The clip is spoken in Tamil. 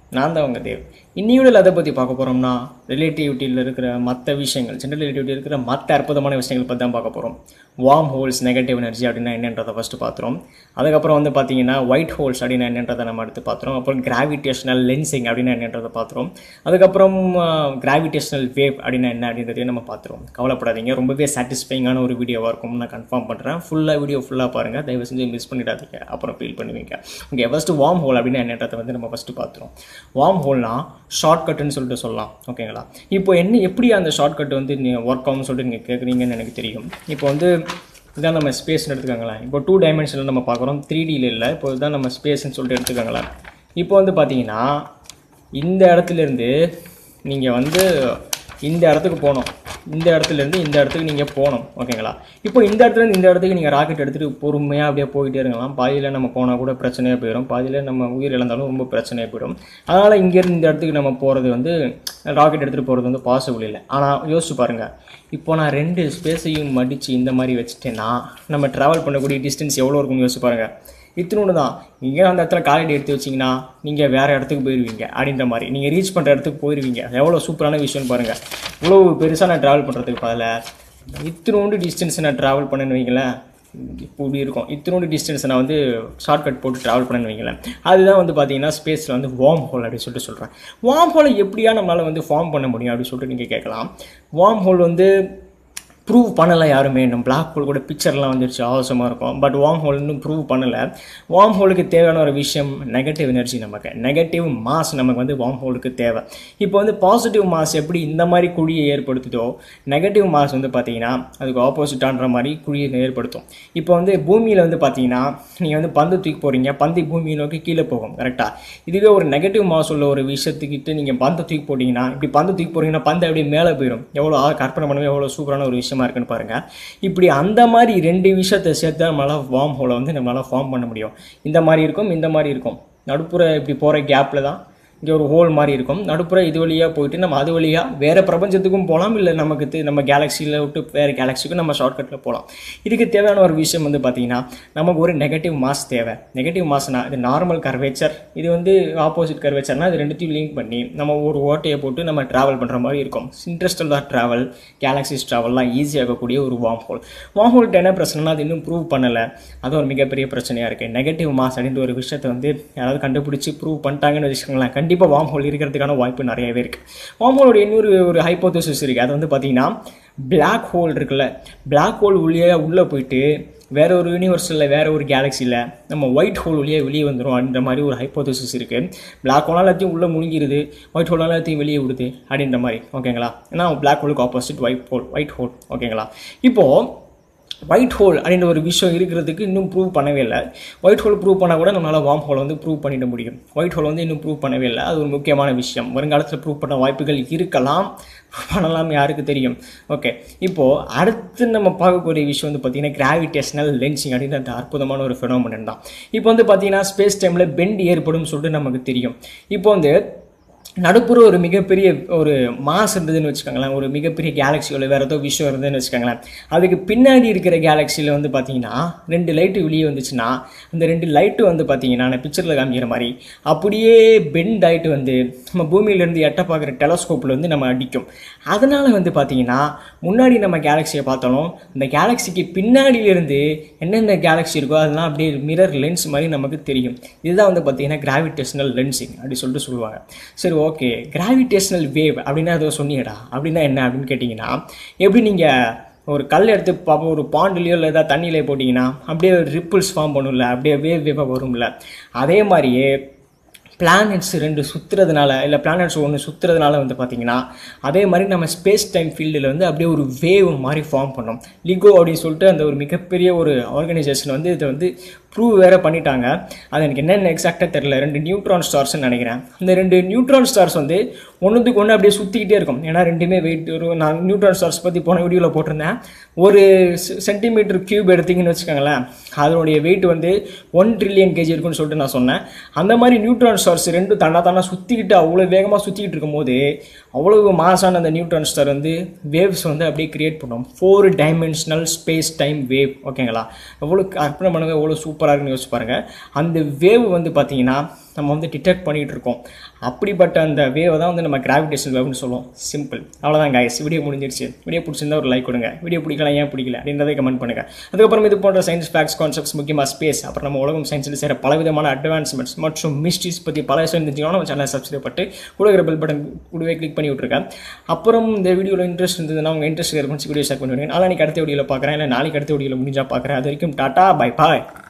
நான் தான் உங்கள் தேவ் இன்னியோட அதை பற்றி பார்க்க போகிறோம்னா ரிலேட்டிவிட்டியில் இருக்கிற மற்ற விஷயங்கள் ஜென்ரல் ரிலேட்டிவிட்டி இருக்கிற மற்ற அற்புதமான விஷயங்கள் பற்றி தான் பார்க்க போகிறோம் வார்ம் ஹோல்ஸ் நெகட்டிவ் எனர்ஜி அப்படின்னா என்னன்றதை ஃபஸ்ட்டு பார்த்துரும் அதுக்கப்புறம் வந்து பார்த்தீங்கன்னா ஒயிட் ஹோல்ஸ் அப்படின்னா என்னன்றதை நம்ம அடுத்து பார்த்துரும் அப்புறம் கிராவிடேஷனல் லென்சிங் அப்படின்னா என்னன்றதை பார்த்துரும் அதுக்கப்புறம் கிராவிடேஷனல் வேவ் அப்படின்னா என்ன அப்படின்றதையும் நம்ம பார்த்துருவோம் கவலைப்படாதீங்க ரொம்பவே சாட்டிஸ்ஃபைங்கான ஒரு வீடியோவாக இருக்கும் நான் கன்ஃபார்ம் பண்ணுறேன் ஃபுல்லாக வீடியோ ஃபுல்லாக பாருங்கள் தயவு செஞ்சு மிஸ் பண்ணிடாதீங்க அப்புறம் ஃபீல் பண்ணுவீங்க ஓகே ஃபஸ்ட்டு வார்ம் ஹோல் அப்படின்னா என்னன்றதை வந்து நம்ம ஃபஸ்ட்டு பார்த்துருவோம் வார்ம் ஹோல்னா ஷார்ட்கட்டுன்னு சொல்லிட்டு சொல்லலாம் ஓகேங்களா இப்போ என்ன எப்படி அந்த ஷார்ட்கட் வந்து நீ ஒர்க் ஆகும்னு சொல்லிட்டு நீங்கள் கேட்குறீங்கன்னு எனக்கு தெரியும் இப்போ வந்து இதான் நம்ம ஸ்பேஸ்னு எடுத்துக்கோங்களேன் இப்போ டூ டைமென்ஷனில் நம்ம பார்க்குறோம் த்ரீ டியில் இல்லை இப்போ இதுதான் நம்ம ஸ்பேஸ்ன்னு சொல்லிட்டு எடுத்துக்கோங்களேன் இப்போ வந்து பார்த்தீங்கன்னா இந்த இடத்துலேருந்து நீங்கள் வந்து இந்த இடத்துக்கு போகணும் இந்த இடத்துலேருந்து இந்த இடத்துக்கு நீங்கள் போகணும் ஓகேங்களா இப்போ இந்த இடத்துலேருந்து இந்த இடத்துக்கு நீங்கள் ராக்கெட் எடுத்துகிட்டு பொறுமையாக அப்படியே போயிட்டே இருக்கலாம் பாதியில் நம்ம போனால் கூட பிரச்சனையாக போயிடும் பாதியில் நம்ம உயிர் இழந்தாலும் ரொம்ப பிரச்சனையாக போயிடும் அதனால் இங்கேருந்து இந்த இடத்துக்கு நம்ம போகிறது வந்து ராக்கெட் எடுத்துகிட்டு போகிறது வந்து பாசிபிள் இல்லை ஆனால் யோசிச்சு பாருங்கள் இப்போ நான் ரெண்டு ஸ்பேஸையும் மடித்து இந்த மாதிரி வச்சுட்டேன்னா நம்ம ட்ராவல் பண்ணக்கூடிய டிஸ்டன்ஸ் எவ்வளோ இருக்கும்னு யோசிச்சு பாருங்கள் இத்தினோடு தான் நீங்கள் அந்த இடத்துல காலடி எடுத்து வச்சிங்கன்னா நீங்கள் வேறு இடத்துக்கு போயிடுவீங்க அப்படின்ற மாதிரி நீங்கள் ரீச் பண்ணுற இடத்துக்கு போயிடுவீங்க எவ்வளோ சூப்பரான விஷயம்னு பாருங்கள் இவ்வளோ பெருசாக நான் ட்ராவல் பண்ணுறதுக்கு பதில் இத்தினோண்டு டிஸ்டன்ஸ் நான் ட்ராவல் பண்ணேன்னு வைங்களேன் இப்போ இப்படி இருக்கும் இத்தினோண்டு டிஸ்டன்ஸ் நான் வந்து ஷார்ட்கட் போட்டு ட்ராவல் பண்ணேன்னு வைங்களேன் அதுதான் வந்து பார்த்தீங்கன்னா ஸ்பேஸில் வந்து வார்ம் ஹோல் அப்படின்னு சொல்லிட்டு சொல்கிறேன் வார்ம் ஹோலை எப்படியா நம்மளால் வந்து ஃபார்ம் பண்ண முடியும் அப்படின்னு சொல்லிட்டு நீங்கள் கேட்கலாம் வார்ம் ஹோல் வந்து ப்ரூவ் பண்ணலை யாருமே இன்னும் பிளாக் ஹோல் கூட பிக்சர்லாம் வந்துருச்சு அவசரமாக இருக்கும் பட் வார்ம் ஹோல் இன்னும் ப்ரூவ் பண்ணலை வார்ம் ஹோலுக்கு தேவையான ஒரு விஷயம் நெகட்டிவ் எனர்ஜி நமக்கு நெகட்டிவ் மாஸ் நமக்கு வந்து வார்ம் ஹோலுக்கு தேவை இப்போ வந்து பாசிட்டிவ் மாஸ் எப்படி இந்த மாதிரி குழியை ஏற்படுத்துதோ நெகட்டிவ் மாஸ் வந்து பார்த்தீங்கன்னா அதுக்கு ஆப்போசிட்டான்ற மாதிரி குழியை ஏற்படுத்தும் இப்போ வந்து பூமியில் வந்து பார்த்தீங்கன்னா நீங்கள் வந்து பந்து தூக்கி போகிறீங்க பந்து பூமியை நோக்கி கீழே போகும் கரெக்டாக இதுவே ஒரு நெகட்டிவ் மாஸ் உள்ள ஒரு விஷயத்துக்கிட்ட நீங்கள் பந்தை தூக்கி போட்டிங்கன்னா இப்படி பந்து தூக்கி போகிறீங்கன்னா பந்து அப்படியே மேலே போயிடும் எவ்வளோ ஆ- கற்பனை பண்ணவே எவ்வளோ சூப்பரான ஒரு விஷயமா இருக்குன்னு பாருங்கள் இப்படி அந்த மாதிரி ரெண்டு விஷயத்தை சேர்த்து தான் நம்மளால் வார்ம் ஹோலை வந்து நம்மளால் ஃபார்ம் பண்ண முடியும் இந்த மாதிரி இருக்கும் இந்த மாதிரி இருக்கும் நடுப்புற இப்படி போகிற கேப்பில் தான் இங்கே ஒரு ஹோல் மாதிரி இருக்கும் நடுப்புற இது வழியாக போயிட்டு நம்ம அது வழியாக வேறு பிரபஞ்சத்துக்கும் போகலாம் இல்லை நமக்கு தெ- நம்ம கேலக்சியில் விட்டு வேறு கேலக்சிக்கும் நம்ம ஷார்ட்கட்டில் போகலாம் இதுக்கு தேவையான ஒரு விஷயம் வந்து பார்த்திங்கன்னா நமக்கு ஒரு நெகட்டிவ் மாஸ் தேவை நெகட்டிவ் மாஸ்னா இது நார்மல் கர்வேச்சர் இது வந்து ஆப்போசிட் கர்வேச்சர்னா இது ரெண்டுத்தையும் லிங்க் பண்ணி நம்ம ஒரு ஓட்டையை போட்டு நம்ம ட்ராவல் பண்ணுற மாதிரி இருக்கும் இன்ட்ரெஸ்டல்லாக ட்ராவல் கேலக்சிஸ் ட்ராவல்லாம் ஈஸியாகக்கூடிய ஒரு வார்ம் ஹோல் வார்ம் ஹோல்கிட்ட என்ன பிரச்சனைனா அது இன்னும் ப்ரூவ் பண்ணலை அது ஒரு மிகப்பெரிய பிரச்சனையாக இருக்குது நெகட்டிவ் மாஸ் அப்படின்ற ஒரு விஷயத்தை வந்து யாராவது கண்டுபிடிச்சி ப்ரூவ் பண்ணிட்டாங்கன்னு வச்சுக்கோங்களேன் கண்டிப்பாக வார்ம் ஹோல் இருக்கிறதுக்கான வாய்ப்பு நிறையவே இருக்குது வார்ம் ஹோலோட இன்னொரு ஒரு ஹைப்போதசிஸ் இருக்குது அது வந்து பார்த்தீங்கன்னா பிளாக் ஹோல் இருக்குல்ல பிளாக் ஹோல் உள்ளே உள்ளே போயிட்டு வேற ஒரு யூனிவர்ஸில் வேற ஒரு கேலக்சியில் நம்ம ஒயிட் ஹோல் வழியே வெளியே வந்துடும் அப்படின்ற மாதிரி ஒரு ஹைப்போதசிஸ் இருக்குது பிளாக் ஹோலாக எல்லாத்தையும் உள்ளே முழுங்கிருது ஒயிட் ஹோலாக எல்லாத்தையும் வெளியே விடுது அப்படின்ற மாதிரி ஓகேங்களா ஏன்னா பிளாக் ஹோலுக்கு opposite white hole white hole ஓகேங்களா இப்போது ஒயிட் ஹோல் அப்படின்ற ஒரு விஷயம் இருக்கிறதுக்கு இன்னும் ப்ரூவ் பண்ணவே இல்லை ஒயிட் ஹோல் ப்ரூவ் பண்ணால் கூட நம்மளால் வார்ம் ஹோல் வந்து ப்ரூவ் பண்ணிட முடியும் ஒயிட் ஹோல் வந்து இன்னும் ப்ரூவ் பண்ணவே இல்லை அது ஒரு முக்கியமான விஷயம் வருங்காலத்தில் ப்ரூவ் பண்ண வாய்ப்புகள் இருக்கலாம் பண்ணலாம் யாருக்கு தெரியும் ஓகே இப்போது அடுத்து நம்ம பார்க்கக்கூடிய விஷயம் வந்து பார்த்திங்கன்னா கிராவிடேஷனல் லென்சிங் அப்படின்ற அந்த அற்புதமான ஒரு ஃபெனோமனன் தான் இப்போ வந்து பார்த்திங்கன்னா ஸ்பேஸ் டைமில் பெண்ட் ஏற்படும் சொல்லிட்டு நமக்கு தெரியும் இப்போ வந்து நடுப்புற ஒரு மிகப்பெரிய ஒரு மாஸ் இருந்ததுன்னு வச்சுக்கோங்களேன் ஒரு மிகப்பெரிய கேலக்சியோட வேறு ஏதோ விஷயம் இருந்ததுன்னு வச்சுக்கோங்களேன் அதுக்கு பின்னாடி இருக்கிற கேலக்சியில் வந்து பார்த்தீங்கன்னா ரெண்டு லைட்டு வெளியே வந்துச்சுன்னா அந்த ரெண்டு லைட்டு வந்து பார்த்தீங்கன்னா நான் பிக்சரில் காமிக்கிற மாதிரி அப்படியே பெண்ட் ஆகிட்டு வந்து நம்ம பூமியிலேருந்து எட்ட பார்க்குற டெலஸ்கோப்பில் வந்து நம்ம அடிக்கும் அதனால் வந்து பார்த்தீங்கன்னா முன்னாடி நம்ம கேலக்சியை பார்த்தாலும் அந்த கேலக்சிக்கு பின்னாடியிலேருந்து என்னென்ன கேலக்சி இருக்கோ அதெல்லாம் அப்படியே மிரர் லென்ஸ் மாதிரி நமக்கு தெரியும் இதுதான் வந்து பார்த்தீங்கன்னா கிராவிடேஷனல் லென்சிங் அப்படி சொல்லிட்டு சொல்லுவாங்க சரி ஓகே கிராவிடேஷனல் வேவ் அப்படின்னா ஏதோ சொன்னீங்கடா அப்படின்னா என்ன அப்படின்னு கேட்டிங்கன்னா எப்படி நீங்கள் ஒரு கல் எடுத்து பார்ப்போம் ஒரு பாண்டுலேயோ இல்லை ஏதாவது தண்ணியிலே போட்டிங்கன்னா அப்படியே ரிப்பிள்ஸ் ஃபார்ம் பண்ணும்ல அப்படியே வேவ் வேவாக வரும்ல அதே மாதிரியே பிளானட்ஸ் ரெண்டு சுற்றுறதுனால இல்லை பிளானட்ஸ் ஒன்று சுற்றுறதுனால வந்து பார்த்தீங்கன்னா அதே மாதிரி நம்ம ஸ்பேஸ் டைம் ஃபீல்டில் வந்து அப்படியே ஒரு வேவ் மாதிரி ஃபார்ம் பண்ணோம் லிகோ அப்படின்னு சொல்லிட்டு அந்த ஒரு மிகப்பெரிய ஒரு ஆர்கனைசேஷன் வந்து இதை வந்து ப்ரூவ் வேறு பண்ணிட்டாங்க அது எனக்கு என்னென்ன எக்ஸாக்டாக தெரில ரெண்டு நியூட்ரான் ஸ்டார்ஸ்னு நினைக்கிறேன் இந்த ரெண்டு நியூட்ரான் ஸ்டார்ஸ் வந்து ஒன்றுத்துக்கு ஒன்று அப்படியே சுற்றிக்கிட்டே இருக்கும் ஏன்னா ரெண்டுமே வெயிட் ஒரு நான் நியூட்ரான் ஸ்டார்ஸ் பற்றி போன வீடியோவில் போட்டிருந்தேன் ஒரு சென்டிமீட்டர் கியூப் எடுத்தீங்கன்னு வச்சுக்கோங்களேன் அதனுடைய வெயிட் வந்து ஒன் ட்ரில்லியன் கேஜி இருக்குன்னு சொல்லிட்டு நான் சொன்னேன் அந்த மாதிரி நியூட்ரான் ஸ்டார்ஸ் ரெண்டும் தன்னா தானா சுற்றிக்கிட்டு அவ்வளோ வேகமாக சுற்றிக்கிட்டு இருக்கும்போது அவ்வளவு மாசான அந்த நியூட்ரான் ஸ்டார் வந்து வேவ்ஸ் வந்து அப்படியே கிரியேட் பண்ணும் four dimensional space time wave ஓகேங்களா எவ்வளோ கற்பனை பண்ணவே எவ்வளோ சூப்பராக சூப்பராக இருக்குன்னு யோசிச்சு பாருங்க அந்த வேவ் வந்து பார்த்தீங்கன்னா நம்ம வந்து டிடெக்ட் பண்ணிகிட்டு இருக்கோம் அப்படிப்பட்ட அந்த வேவை தான் வந்து நம்ம கிராவிடேஷன் வேவ்னு சொல்லுவோம் சிம்பிள் அவ்வளோதான் கைஸ் வீடியோ முடிஞ்சிருச்சு வீடியோ பிடிச்சிருந்தா ஒரு லைக் கொடுங்க வீடியோ பிடிக்கலாம் ஏன் பிடிக்கல அப்படின்றதை கமெண்ட் பண்ணுங்க அதுக்கப்புறம் இது போன்ற சயின்ஸ் ஃபேக்ட்ஸ் கான்செப்ட்ஸ் முக்கியமாக ஸ்பேஸ் அப்புறம் நம்ம உலகம் சயின்ஸில் சேர பலவிதமான அட்வான்ஸ்மெண்ட்ஸ் மற்றும் மிஸ்ட்ரிஸ் பற்றி பல விஷயம் தெரிஞ்சுக்கணும் நம்ம சேனலை சப்ஸ்கிரைப் பண்ணிட்டு கொடுக்குற பெல் பட்டன் கூடவே கிளிக் பண்ணி விட்ருக்கேன் அப்புறம் இந்த வீடியோவில் இன்ட்ரெஸ்ட் இருந்ததுன்னா உங்கள் இன்ட்ரெஸ்ட் இருக்குன்னு வீடியோ ஷேர் பண்ணுவேன் நாளைக்கு அடுத்த வீடியோவில் பார்க்குறேன் இல்லை நாளைக்கு அடுத்த வீடியோவில் முடிஞ்சால் பார்க்குறேன் அது வரைக்கும் டாட்டா பை பாய்